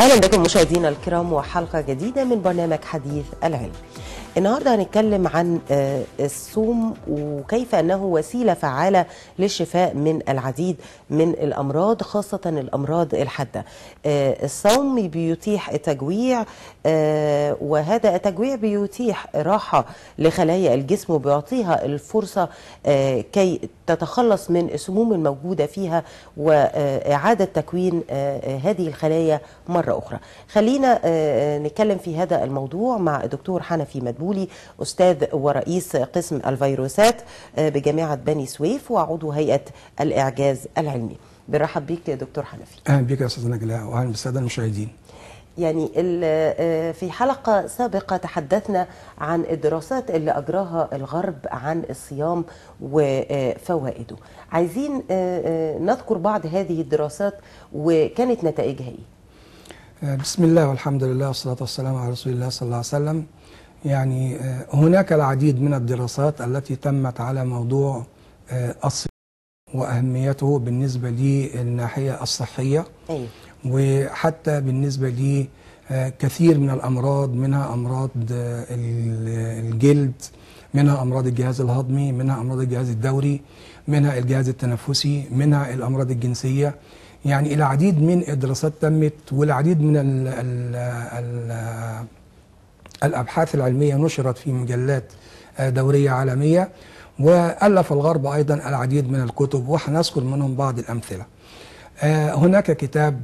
اهلا بكم مشاهدينا الكرام وحلقه جديده من برنامج حديث العلم. النهارده هنتكلم عن آه، الصوم وكيف انه وسيله فعاله للشفاء من العديد من الامراض خاصه الامراض الحاده. آه، الصوم بيتيح التجويع آه، وهذا التجويع بيتيح راحه لخلايا الجسم وبيعطيها الفرصه آه، كي تتخلص من السموم الموجوده فيها واعاده تكوين آه، هذه الخلايا مره اخرى. خلينا آه، نتكلم في هذا الموضوع مع الدكتور حنفي مدبولي استاذ ورئيس قسم الفيروسات آه، بجامعه بني سويف وعضو هيئه الاعجاز العلمي. برحب بيك يا دكتور حنفي. اهلا بك يا استاذ نجلاء واهلا بالساده المشاهدين. يعني ال- آه، في حلقة سابقة تحدثنا عن الدراسات اللي أجراها الغرب عن الصيام وفوائده عايزين آه، آه، نذكر بعض هذه الدراسات وكانت نتائجها إيه آه، بسم الله والحمد لله والصلاه والسلام على رسول الله صلى الله عليه وسلم. يعني آه، هناك العديد من الدراسات التي تمت على موضوع آه، الصيام واهميته بالنسبه للناحيه الصحيه أيوه وحتى بالنسبه لي آه، كثير من الامراض منها امراض آه، ال- الجلد منها امراض الجهاز الهضمي منها امراض الجهاز الدوري منها الجهاز التنفسي منها الامراض الجنسيه يعني العديد من الدراسات تمت والعديد من ال ال ال الابحاث العلميه نشرت في مجلات آه، دوريه عالميه والف الغرب ايضا العديد من الكتب وحنذكر منهم بعض الامثله. آه، هناك كتاب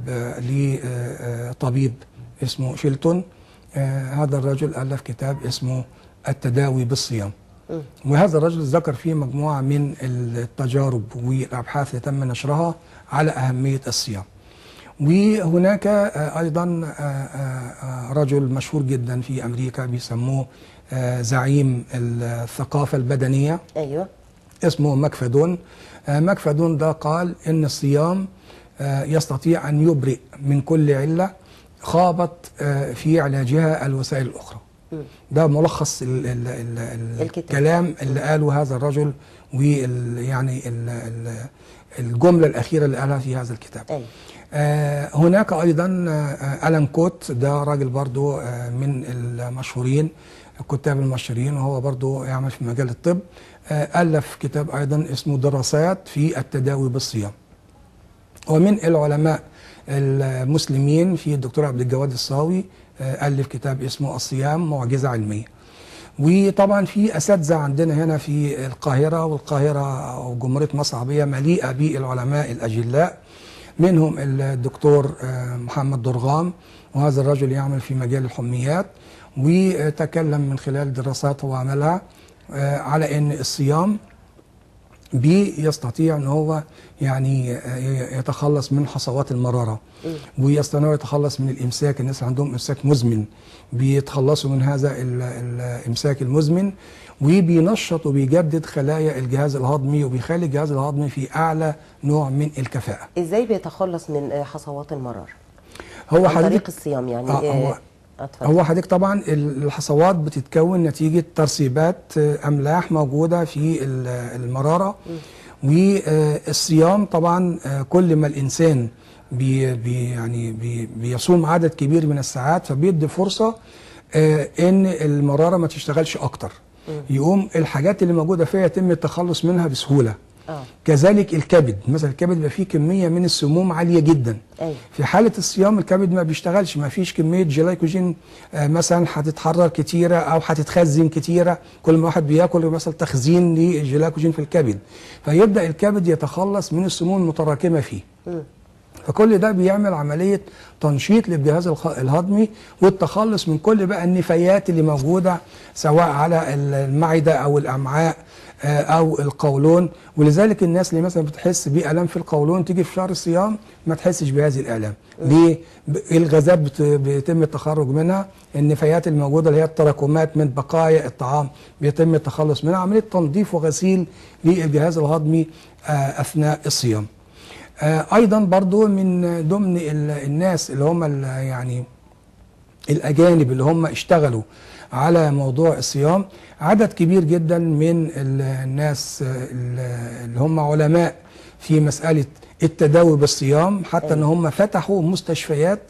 لطبيب اسمه شيلتون آه، هذا الرجل الف كتاب اسمه التداوي بالصيام. مم. وهذا الرجل ذكر فيه مجموعه من التجارب والابحاث اللي تم نشرها على اهميه الصيام. وهناك آه، ايضا آه، آه، آه، رجل مشهور جدا في امريكا بيسموه آه، زعيم الثقافه البدنيه أيوه اسمه مكفدون آه، مكفدون ده قال ان الصيام آه، يستطيع ان يبرئ من كل عله خابت آه، في علاجها الوسائل الاخرى مم. ده ملخص ال ال ال ال الكتاب. الكلام اللي قاله هذا الرجل وال يعني ال ال الجمله الاخيره اللي قالها في هذا الكتاب أيوه آه، هناك ايضا آه، الان كوت ده راجل برضو آه، من المشهورين الكتاب المشهورين وهو برضو يعمل في مجال الطب آه، الف كتاب ايضا اسمه دراسات في التداوي بالصيام ومن العلماء المسلمين في الدكتور عبد الجواد الصاوي آه، الف كتاب اسمه الصيام معجزه علميه وطبعا في اساتذه عندنا هنا في القاهره والقاهره وجمهوريه مصر العربيه مليئه بالعلماء الاجلاء منهم الدكتور آه، محمد درغام وهذا الرجل يعمل في مجال الحميات وتكلم من خلال دراسات هو عملها آه، على ان الصيام بيستطيع ان هو يعني آه، يتخلص من حصوات المراره ويستطيع يتخلص من الامساك الناس اللي عندهم امساك مزمن بيتخلصوا من هذا ال- الامساك المزمن وبينشط وبيجدد خلايا الجهاز الهضمي وبيخلي الجهاز الهضمي في اعلى نوع من الكفاءه إزاي بيتخلص من آه، حصوات المرار هو عن طريق حضرتك الصيام يعني آه، هو- آه، اتفضل. هو حضرتك طبعا الحصوات بتتكون نتيجة ترسيبات آه، أملاح موجودة في ال- المرارة والصيام طبعا آه، كل ما الإنسان بي بي يعني بي بيصوم عدد كبير من الساعات فبيدي فرصة آه، إن المرارة ما تشتغلش أكتر يقوم الحاجات اللي موجودة فيها يتم التخلص منها بسهولة آه كذلك الكبد مثلا الكبد بيبقى فيه كمية من السموم عالية جدا أيوه في حالة الصيام الكبد ما بيشتغلش ما فيش كمية جلايكوجين آه، مثلا هتتحرر كتيرة أو هتتخزن كتيرة كل ما واحد بياكل مثلا تخزين للجلايكوجين في الكبد فيبدأ الكبد يتخلص من السموم المتراكمة فيه مم. فكل ده بيعمل عملية تنشيط للجهاز الخ- الهضمي والتخلص من كل بقى النفايات اللي موجودة سواء على ال- المعدة أو الأمعاء آه، أو القولون ولذلك الناس اللي مثلا بتحس بألم في القولون تيجي في شهر الصيام ما تحسش بهذه الآلام ليه؟ ب- الغازات بت- بيتم التخرج منها النفايات الموجودة اللي هي التراكمات من بقايا الطعام بيتم التخلص منها عملية تنظيف وغسيل للجهاز الهضمي آه، أثناء الصيام آه، ايضا برضو من ضمن ال- الناس اللي هم ال- يعني الاجانب اللي هم اشتغلوا على موضوع الصيام عدد كبير جدا من ال- الناس آه، ال- اللي هم علماء في مساله التداوي بالصيام حتى ان هم فتحوا مستشفيات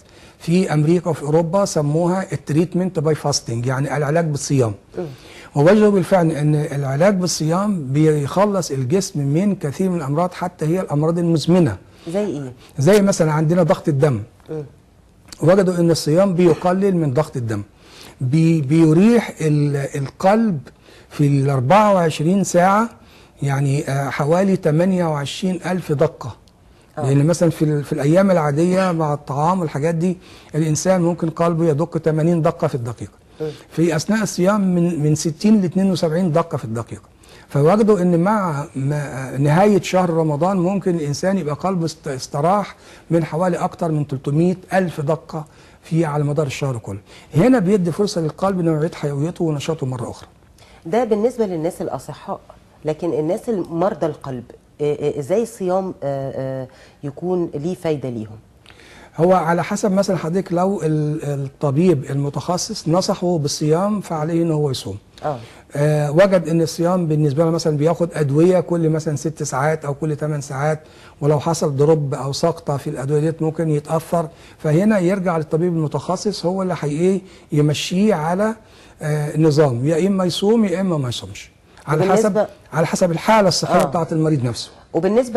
في امريكا وفي اوروبا سموها التريتمنت باي فاستنج يعني العلاج بالصيام ووجدوا بالفعل ان العلاج بالصيام بيخلص الجسم من كثير من الامراض حتى هي الامراض المزمنه زي ايه زي مثلا عندنا ضغط الدم وجدوا ان الصيام بيقلل من ضغط الدم بي بيريح ال- القلب في ال 24 ساعة يعني آه، حوالي 28 ألف دقة آه. لأن مثلا في, ال- في الأيام العادية مع الطعام والحاجات دي الإنسان ممكن قلبه يدق 80 دقة في الدقيقة في أثناء الصيام من من 60 ل 72 دقة في الدقيقة فوجدوا ان مع ما- نهايه شهر رمضان ممكن الانسان يبقى قلبه است- استراح من حوالي اكتر من 300 الف دقه في على مدار الشهر كله هنا بيدي فرصه للقلب انه يعيد حيويته ونشاطه مره اخرى ده بالنسبه للناس الاصحاء لكن الناس مرضى القلب آه، آه، ازاي الصيام آه، آه، يكون ليه فايده ليهم هو على حسب مثلا حضرتك لو ال- الطبيب المتخصص نصحه بالصيام فعليه ان هو يصوم اه آه وجد ان الصيام بالنسبه له مثلا بياخد ادويه كل مثلا ست ساعات او كل ثمان ساعات ولو حصل دروب او سقطه في الادويه ديت ممكن يتاثر فهنا يرجع للطبيب المتخصص هو اللي حقيقي يمشيه على آه نظام يا اما يصوم يا اما ما يصومش على حسب وبالنسبة- على حسب الحاله الصحيه آه. بتاعت المريض نفسه وبالنسبه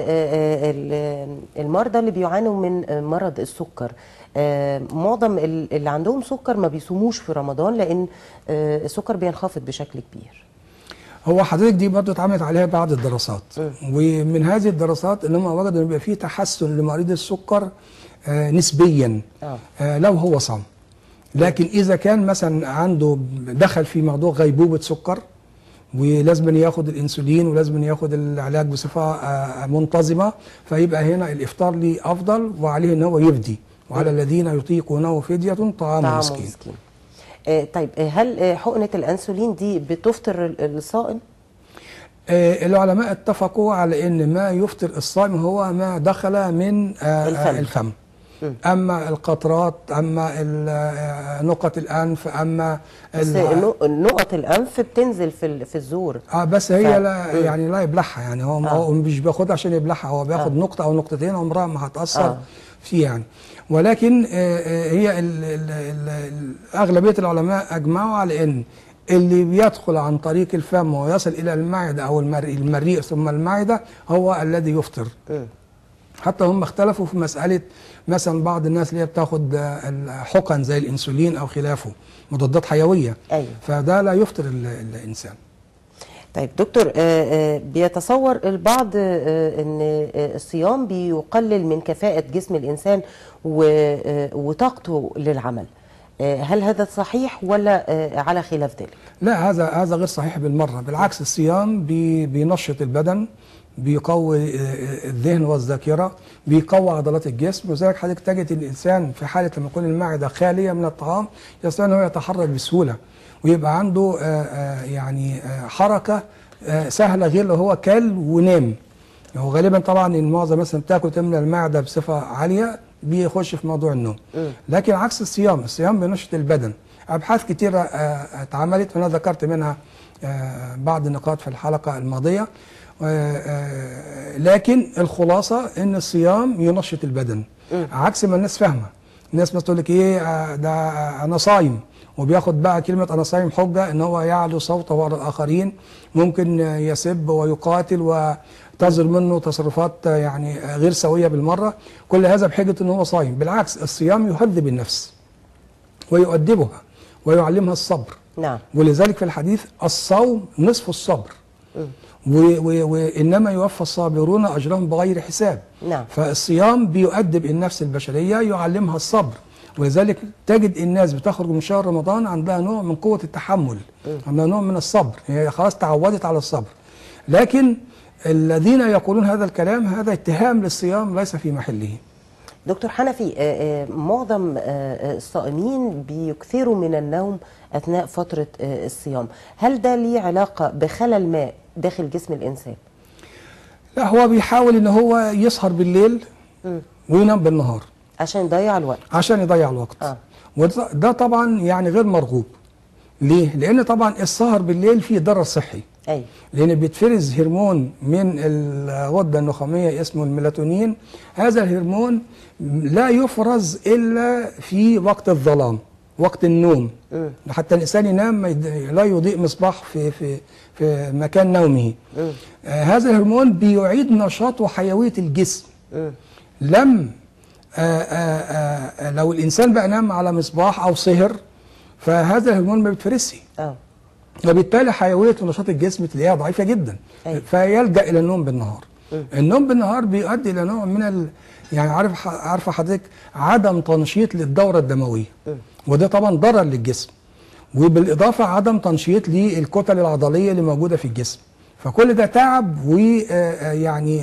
للمرضى اللي بيعانوا من آه، مرض السكر آه، معظم ال- اللي عندهم سكر ما بيصوموش في رمضان لان آه، السكر بينخفض بشكل كبير هو حضرتك دي برضه اتعملت عليها بعض الدراسات ومن هذه الدراسات ان هم وجدوا ان بيبقى في تحسن لمريض السكر آه نسبيا آه. آه لو هو صام لكن اذا كان مثلا عنده دخل في موضوع غيبوبه سكر ولازم ياخد الانسولين ولازم ياخد العلاج بصفه آه، منتظمه فيبقى هنا الافطار ليه افضل وعليه ان هو يفدي وعلى الذين يطيقونه فديه طعام طعام مسكين مسكين آه، طيب آه، هل آه، حقنه الانسولين دي بتفطر ال- الصائم آه، العلماء اتفقوا على ان ما يفطر الصائم هو ما دخل من آه، الفم. الفم, الفم. اما القطرات اما ال- آه، نقط الانف اما بس ال- نق- نقط الانف بتنزل في ال- في الزور اه بس هي ف- لا يعني لا يبلعها يعني هو, آه. هو مش بياخدها عشان يبلعها هو بياخد نقطه او نقطتين عمرها ما هتاثر آه. فيه يعني ولكن آه، آه، هي ال ال ال ال اغلبيه العلماء اجمعوا على ان اللي بيدخل عن طريق الفم ويصل الى المعده او المريء, المريء ثم المعده هو الذي يفطر مم. حتى هم اختلفوا في مسألة مثلا بعض الناس اللي هي بتاخد آه، الحقن زي الانسولين او خلافه مضادات حيوية أيوة. فده لا يفطر ال- الانسان طيب دكتور آه، آه، بيتصور البعض آه، ان آه، الصيام بيقلل من كفاءة جسم الانسان و- آه، وطاقته للعمل آه، هل هذا صحيح ولا آه، على خلاف ذلك؟ لا هذا هذا غير صحيح بالمره بالعكس الصيام بي بينشط البدن بيقوي آه، الذهن والذاكره بيقوي عضلات الجسم وذلك حضرتك تجد الانسان في حاله لما يكون المعده خاليه من الطعام يستطيع ان هو يتحرك بسهوله ويبقى عنده آه، آه، يعني آه، حركه آه، سهله غير لو هو كل ونام هو غالبا طبعا المعظم مثلا بتاكل تملى المعده بصفه عاليه بيخش في موضوع النوم لكن عكس الصيام الصيام بينشط البدن ابحاث كتيره آه، اتعملت وانا ذكرت منها آه، بعض النقاط في الحلقه الماضيه آه، آه، لكن الخلاصه ان الصيام ينشط البدن عكس ما الناس فاهمه الناس بس تقول لك ايه آه، ده آه، انا صايم وبياخد بقى كلمه انا صايم حجه ان هو يعلو صوته على الاخرين ممكن آه، يسب ويقاتل وتصدر منه تصرفات آه، يعني آه، غير سويه بالمره كل هذا بحجه ان هو صايم بالعكس الصيام يهذب النفس ويؤدبها ويعلمها الصبر نعم ولذلك في الحديث الصوم نصف الصبر و- و- وانما يوفى الصابرون اجرهم بغير حساب نعم. فالصيام بيؤدب النفس البشريه يعلمها الصبر ولذلك تجد الناس بتخرج من شهر رمضان عندها نوع من قوه التحمل عندها نوع من الصبر هي خلاص تعودت على الصبر لكن الذين يقولون هذا الكلام هذا اتهام للصيام ليس في محله دكتور حنفي آه، آه، معظم آه، آه، الصائمين بيكثروا من النوم اثناء فتره آه، الصيام هل ده ليه علاقه بخلل ما داخل جسم الانسان لا هو بيحاول ان هو يسهر بالليل وينام بالنهار عشان يضيع الوقت عشان يضيع الوقت آه. وده ده طبعا يعني غير مرغوب ليه؟ لأن طبعا السهر بالليل فيه ضرر صحي ايوه لان بيتفرز هرمون من الغده النخاميه اسمه الميلاتونين هذا الهرمون لا يفرز الا في وقت الظلام وقت النوم مم. حتى الانسان ينام ما يد- لا يضيء مصباح في في في مكان نومه مم. آه هذا الهرمون بيعيد نشاط وحيويه الجسم مم. لم آآ آآ آآ لو الانسان بقى نام على مصباح او سهر فهذا الهرمون ما بيتفرزش اه وبالتالي حيويه ونشاط الجسم تلاقيها ضعيفه جدا أيوة. فيلجا الى النوم بالنهار مم. النوم بالنهار بيؤدي الى نوع من ال... يعني عارف عارفه حضرتك عدم تنشيط للدوره الدمويه مم. وده طبعا ضرر للجسم وبالاضافه عدم تنشيط للكتل العضليه اللي موجوده في الجسم فكل ده تعب ويعني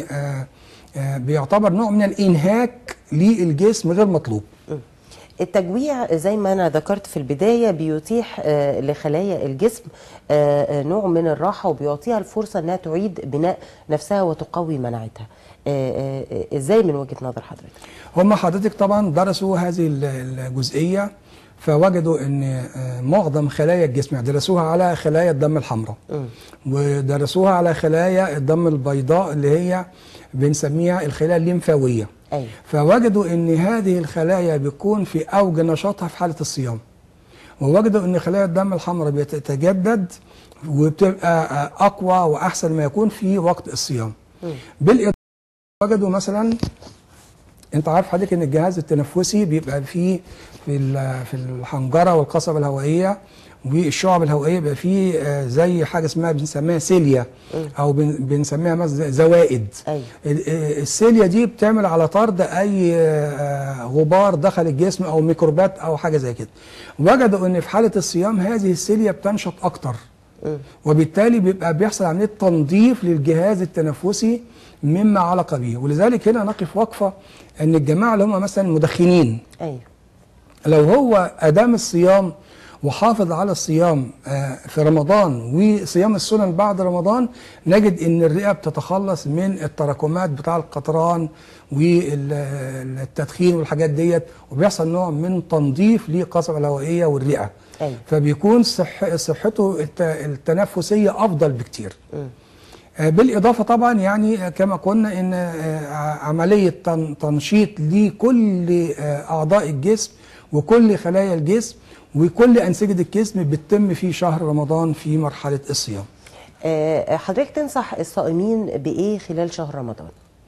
بيعتبر نوع من الانهاك للجسم غير مطلوب التجويع زي ما انا ذكرت في البدايه بيتيح آه، لخلايا الجسم آه، آه، نوع من الراحه وبيعطيها الفرصه انها تعيد بناء نفسها وتقوي مناعتها آه، آه، آه، ازاي من وجهه نظر حضرتك هم حضرتك طبعا درسوا هذه ال- الجزئيه فوجدوا ان آه، معظم خلايا الجسم يعني درسوها على خلايا الدم الحمراء مم. ودرسوها على خلايا الدم البيضاء اللي هي بنسميها الخلايا الليمفاويه ايوه فوجدوا ان هذه الخلايا بيكون في اوج نشاطها في حاله الصيام ووجدوا ان خلايا الدم الحمراء بتتجدد وبتبقى آه، اقوى واحسن ما يكون في وقت الصيام مم. بالاضافه وجدوا مثلا انت عارف حضرتك ان الجهاز التنفسي بيبقى فيه في ال- في الحنجره والقصبه الهوائيه والشعب الهوائيه بيبقى فيه آه، زي حاجه اسمها بنسميها سيليا او بن- بنسميها مثلا زوائد ايوه ال- آه، السيليا دي بتعمل على طرد اي آه، غبار دخل الجسم او ميكروبات او حاجه زي كده وجدوا ان في حاله الصيام هذه السيليا بتنشط اكتر مم. وبالتالي بيبقى بيحصل عمليه تنظيف للجهاز التنفسي مما علق به ولذلك هنا نقف وقفه ان الجماعه اللي هم مثلا مدخنين ايوه لو هو ادام الصيام وحافظ على الصيام آه، في رمضان وصيام السنن بعد رمضان نجد ان الرئه بتتخلص من التراكمات بتاع القطران والتدخين والحاجات ديت وبيحصل نوع من تنظيف للقصبه الهوائيه والرئه ايوه فبيكون صح صحته الت- التنفسيه افضل بكتير مم. آه، بالإضافة طبعا يعني آه، كما قلنا إن آه، ع- عملية تن- تنشيط لكل آه، أعضاء الجسم وكل خلايا الجسم وكل أنسجة الجسم بتتم في شهر رمضان في مرحلة الصيام آه، حضرتك تنصح الصائمين بايه خلال شهر رمضان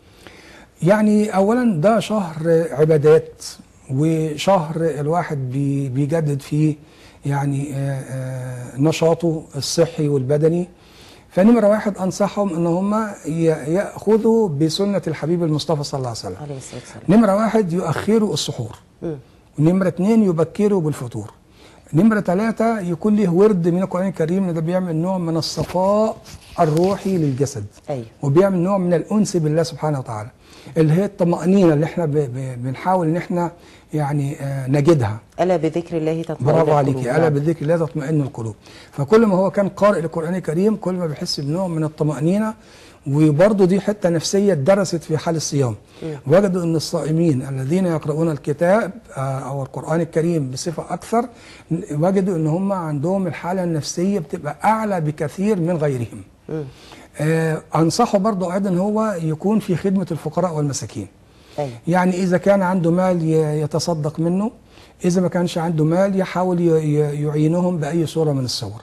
يعني أولا ده شهر آه، عبادات وشهر الواحد بي- بيجدد فيه يعني آه، آه، نشاطه الصحي والبدني فنمرة واحد أنصحهم إن هم ي- يأخذوا بسنة الحبيب المصطفى صلى الله عليه وسلم عليه الصلاه والسلام نمرة واحد يؤخروا السحور مم. ونمرة اتنين يبكروا بالفطور نمرة ثلاثة يكون له ورد من القرآن الكريم إن ده بيعمل نوع من الصفاء الروحي للجسد ايوه وبيعمل نوع من الأنس بالله سبحانه وتعالى اللي هي الطمأنينة اللي احنا ب- ب- بنحاول إن احنا يعني آه، نجدها الا بذكر الله تطمئن برافو القلوب. عليكي الا بالذكر الله تطمئن القلوب فكل ما هو كان قارئ للقران الكريم كل ما بيحس بنوع من الطمانينه وبرضه دي حته نفسيه درست في حال الصيام وجدوا ان الصائمين الذين يقرؤون الكتاب آه، او القران الكريم بصفه اكثر ن- وجدوا ان هم عندهم الحاله النفسيه بتبقى اعلى بكثير من غيرهم مم. آه، انصحه برضه ايضا هو يكون في خدمه الفقراء والمساكين ايوه يعني إذا كان عنده مال ي- يتصدق منه إذا ما كانش عنده مال يحاول ي- ي- يعينهم بأي صورة من الصور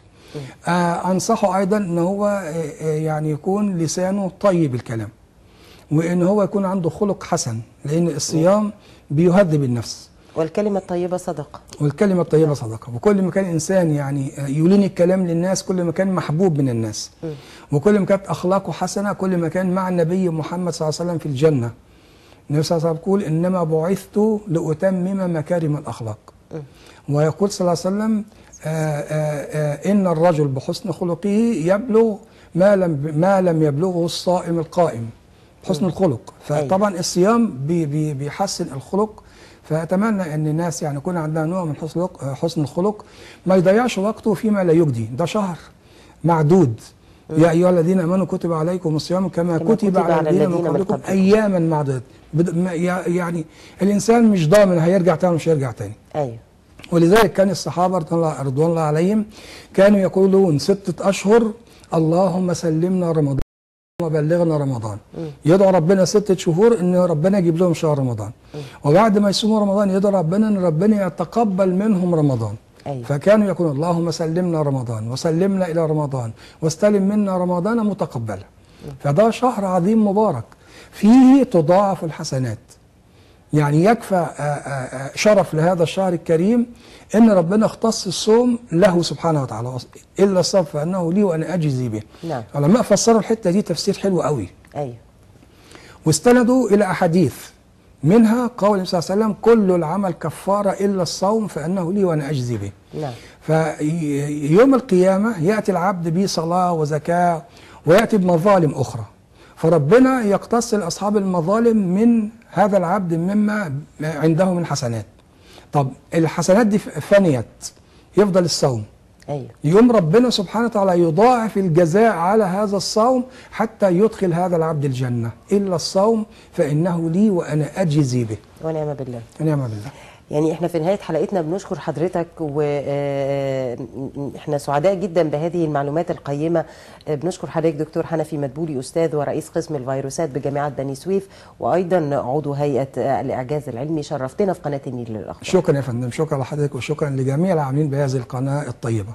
آه أنصحه أيضا أن هو آه، آه، يعني يكون لسانه طيب الكلام وأن هو يكون عنده خلق حسن لأن الصيام بيهذب النفس والكلمه الطيبه صدقه والكلمة الطيبة صدقة وكل ما كان إنسان يعني آه، يلين الكلام للناس كل ما كان محبوب من الناس مم. وكل ما كانت أخلاقه حسنة كل ما كان مع النبي محمد صلى الله عليه وسلم في الجنة النبي صلى الله عليه وسلم يقول إنما بعثت لأتمم مكارم الأخلاق مم. ويقول صلى الله عليه وسلم آه، آه، آه، إن الرجل بحسن خلقه يبلغ ما لم ما لم يبلغه الصائم القائم حسن الخلق فطبعا الصيام بي بي بيحسن الخلق فأتمنى أن الناس يعني يكون عندها نوع من حسن الخلق- آه، حسن الخلق ما يضيعش وقته فيما لا يجدي ده شهر معدود يا أيها الذين آمنوا كتب عليكم الصيام كما, كما كتب, على الذين من قبلكم قبلكم. أياما معدودة بد- ما- يع- يعني الإنسان مش ضامن هيرجع تاني مش هيرجع تاني ايوه ولذلك كان الصحابة رضوان الله- رضوان الله عليهم كانوا يقولون ستة أشهر اللهم سلمنا رمضان وبلغنا رمضان يدعو ربنا ستة شهور ان ربنا يجيب لهم شهر رمضان وبعد ما يصوموا رمضان يدعو ربنا ان ربنا يتقبل منهم رمضان أيوة. فكانوا يقولون اللهم سلمنا رمضان وسلمنا الى رمضان واستلم منا رمضان متقبلا فده شهر عظيم مبارك فيه تضاعف الحسنات يعني يكفى آه، آه، آه، شرف لهذا الشهر الكريم ان ربنا اختص الصوم له سبحانه وتعالى الا الصوم فانه لي وانا اجزي به نعم. العلماء فسروا الحته دي تفسير حلو قوي ايوه واستندوا الى احاديث منها قول النبي صلى الله عليه وسلم كل العمل كفاره الا الصوم فانه لي وانا اجزي به نعم فيوم القيامة يأتي العبد بصلاة وزكاة ويأتي بمظالم أخرى فربنا يقتص لأصحاب المظالم من هذا العبد مما عنده من حسنات طب الحسنات دي فنيت يفضل الصوم ايوه يوم ربنا سبحانه وتعالى يضاعف الجزاء على هذا الصوم حتى يدخل هذا العبد الجنة إلا الصوم فإنه لي وأنا أجزي به ونعم بالله ونعم بالله يعني احنا في نهايه حلقتنا بنشكر حضرتك واحنا سعداء جدا بهذه المعلومات القيمه آه، بنشكر حضرتك دكتور حنفي مدبولي استاذ ورئيس قسم الفيروسات بجامعه بني سويف وايضا عضو هيئه آه، الاعجاز العلمي شرفتنا في قناه النيل للاخبار شكرا يا فندم شكرا لحضرتك وشكرا لجميع العاملين بهذه القناة الطيبة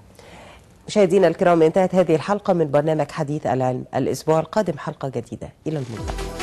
مشاهدينا الكرام انتهت هذه الحلقه من برنامج حديث العلم الاسبوع القادم حلقه جديده الى الملتقى